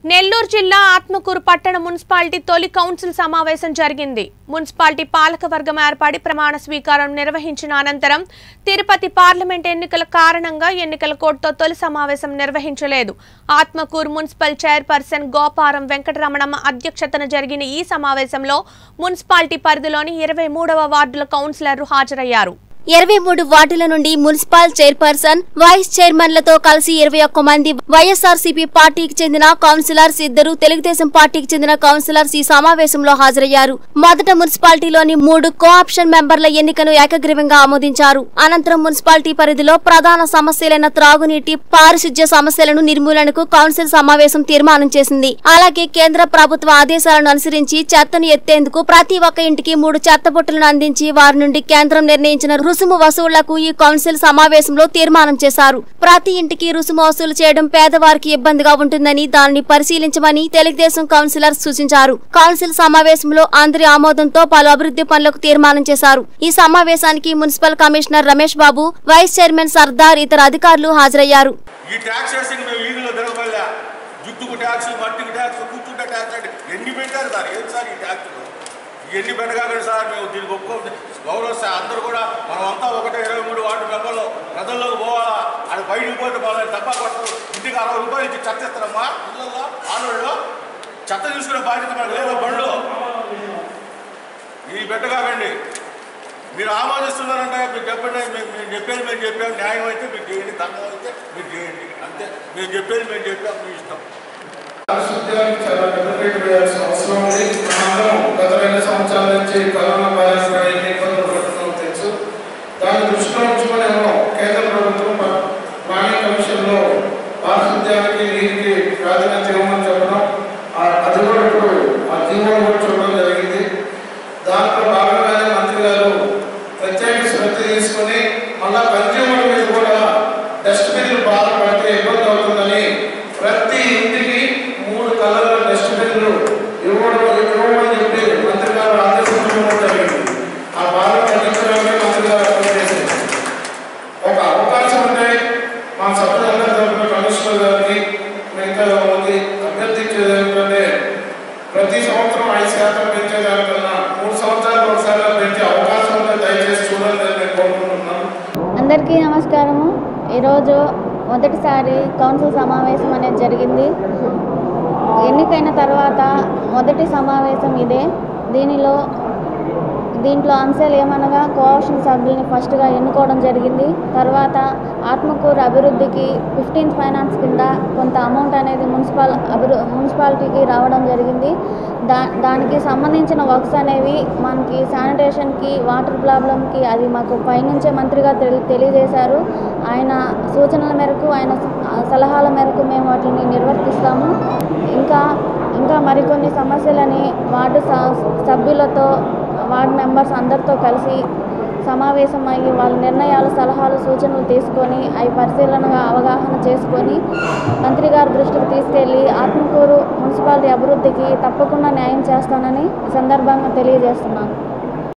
నెల్లూరు జిల్లా ఆత్మకూరు పట్టణ మున్సిపాలిటీ తొలి కౌన్సిల్ సమావేశం జరిగింది మున్సిపాలిటీ పాలకవర్గం ఏర్పడి ప్రమాణ స్వీకారం నిర్వహించిన అనంతరం తిరుపతి పార్లమెంట్ ఎన్నికల కారణంగా ఎన్నికల కోర్టుతో తొలి సమావేశం నిర్వహించలేదు ఆత్మకూరు మున్సిపల్ చైర్పర్సన్ గోపారం వెంకటరమణమ్మ అధ్యక్షతన జరిగిన ఈ సమావేశంలో మున్సిపాలిటీ పరిధిలోని ఇరవై మూడవ వార్డుల కౌన్సిలర్లు హాజరయ్యారు ఇరవై మూడు వార్డుల నుండి మున్సిపల్ చైర్పర్సన్ వైస్ చైర్మన్లతో కలిసి ఇరవై ఒక్క మంది వైఎస్ఆర్సీపీ పార్టీకి చెందిన కౌన్సిలర్స్ ఇద్దరు తెలుగుదేశం పార్టీకి చెందిన కౌన్సిలర్స్ ఈ సమావేశంలో హాజరయ్యారు మొదట మున్సిపాలిటీలోని మూడు కో ఆప్షన్ మెంబర్ల ఎన్నికను ఏకగ్రీవంగా ఆమోదించారు అనంతరం మున్సిపాలిటీ పరిధిలో ప్రధాన సమస్యలైన త్రాగునీటి పారిశుధ్య సమస్యలను నిర్మూలనకు కౌన్సిల్ సమావేశం తీర్మానం చేసింది అలాగే కేంద్ర ప్రభుత్వ ఆదేశాలను అనుసరించి చెత్తను ఎత్తేందుకు ప్రతి ఒక్క ఇంటికి మూడు చెత్త బుట్టలను అందించి వారి నుండి కేంద్రం నిర్ణయించిన రుసుము వసూళ్లకు ఈ కౌన్సిల్ సమావేశంలో తీర్మానం చేశారు ప్రతి ఇంటికి రుసుము వసూలు చేయడం పేదవారికి ఇబ్బందిగా ఉంటుందని దానిని పరిశీలించమని తెలుగుదేశం కౌన్సిలర్ సూచించారు కౌన్సిల్ సమావేశంలో అందరి ఆమోదంతో పలు అభివృద్ధి పనులకు తీర్మానం చేశారు ఈ సమావేశానికి municipal commissioner Ramesh Babu vice chairman Sardar ఇతర అధికారులు హాజరయ్యారు ఈ ట్యాక్స్ వేసి మేము వీధిలో తిరగబల్లా జుట్టుకు ట్యాక్స్ మట్టికి ట్యాక్స్ కూర్చుంటే ట్యాక్స్ అంటే ఎన్ని పెట్టారు సార్ ఏం సార్ ఈ ట్యాక్స్లు ఎన్ని పెట్టగాకండి సార్ మేము దీనికి ఒప్పుకో గౌరవ సార్ అందరూ కూడా మనం అంతా ఒకటే ఇరవై మూడు వార్డు మెంబర్లు ప్రజల్లోకి పోవాలా అది బయటకు పోతే వాళ్ళని డబ్బా కొట్టరు ఇంటికి అరవై రూపాయలు ఇచ్చి చెత్త ఇస్తారమ్మా ఇళ్ళల్లో ఆడవాళ్ళు చెత్త తీసుకునే బాధ్యత మనకు లేదా బండ్లు ఇది పెట్టగాకండి మీరు ఆమోదిస్తున్నారంటే మీరు చెప్పండి మేము మేము చెప్పేది మేము చెప్పాము న్యాయం అయితే మీరు చేయండి దండం అయితే మీరు చేయండి అంతే మేము చెప్పేది మేము చెప్పాము మీ ఇష్టం పారిశుద్ధ్యానికి చాలా డెలికేట్ వేయాల్సిన అవసరం ఉంది మనందరం గత రెండు సంవత్సరాల నుంచి కరోనా వైరస్ పై ఎన్ని ఇబ్బందులు పడుతున్నామో తెలుసు దాన్ని దృష్టిలో ఉంచుకొని మనం కేంద్ర ప్రభుత్వం ప- ప్లానింగ్ కమిషన్లో పారిశుద్ధ్యానికి నీటికి ప్రాధాన్యత ఇవ్వమని చెప్పడం ఆ- అది కూడా ఇప్పుడు ఆ జీవో కూడా చూడడం జరిగింది దాంట్లో భాగంగానే మంత్రి గారు ప్రత్యేక శ్రద్ధ తీసుకొని మళ్ళా కన్జ్యూమర్ మీద కూడా డస్ట్బిన్లు బాగా పడితే ఇబ్బంది అవుతుందని ప్రతి ఇంటికి మూడు కలర్ల డస్ట్బిన్లు ఇవ్వడం ఇవ్వమని చెప్పి మంత్రి గారు ఆదేశించడం జరిగింది ఆ బాధ తగ్గించడానికి మంత్రి గారు అప్లై చేశారు ఒక అవకాశం ఉంటే మా సభ్యులందరి తరఫున కమిషనర్ గారికి మిగతా మంది అభ్యర్థించేది ఏమిటంటే ప్రతి సంవత్సరం ఐదు శాతం పెంచేదానికన్నా మూడు సంవత్సరాలు ఒకసారి పెంచే అవకాశం ఉంటే దయచేసి చూడండి అని నేను కోరుకుంటున్నాను అందరికీ నమస్కారము ఈరోజు మొదటిసారి కౌన్సిల్ సమావేశం అనేది జరిగింది ఎన్నికైన తర్వాత మొదటి సమావేశం ఇదే దీనిలో దీంట్లో అంశాలు ఏమనగా కోఆప్షన్ సభ్యుల్ని ఫస్ట్గా ఎన్నుకోవడం జరిగింది తర్వాత ఆత్మకూరు అభివృద్ధికి ఫిఫ్టీన్త్ ఫైనాన్స్ కింద కొంత అమౌంట్ అనేది మున్సిపల్ అభివృ మున్సిపాలిటీకి రావడం జరిగింది దా దానికి సంబంధించిన వర్క్స్ అనేవి మనకి శానిటేషన్కి వాటర్ ప్రాబ్లంకి అది మాకు పైనుంచే మంత్రిగా తెలి తెలియజేశారు ఆయన సూచనల మేరకు ఆయన స- సలహాల మేరకు మేము వాటిని నిర్వర్తిస్తాము ఇంకా ఇంకా మరికొన్ని సమస్యలని వార్డు స- సభ్యులతో వార్డు మెంబర్స్ అందరితో కలిసి సమావేశం అయ్యి వాళ్ళ నిర్ణయాలు సలహాలు సూచనలు తీసుకొని అవి పరిశీలనగా అవగాహన చేసుకొని మంత్రి గారి దృష్టికి తీసుకెళ్ళి ఆత్మకూరు మున్సిపాలిటీ అభివృద్ధికి తప్పకుండా న్యాయం చేస్తానని ఈ సందర్భంగా తెలియజేస్తున్నాను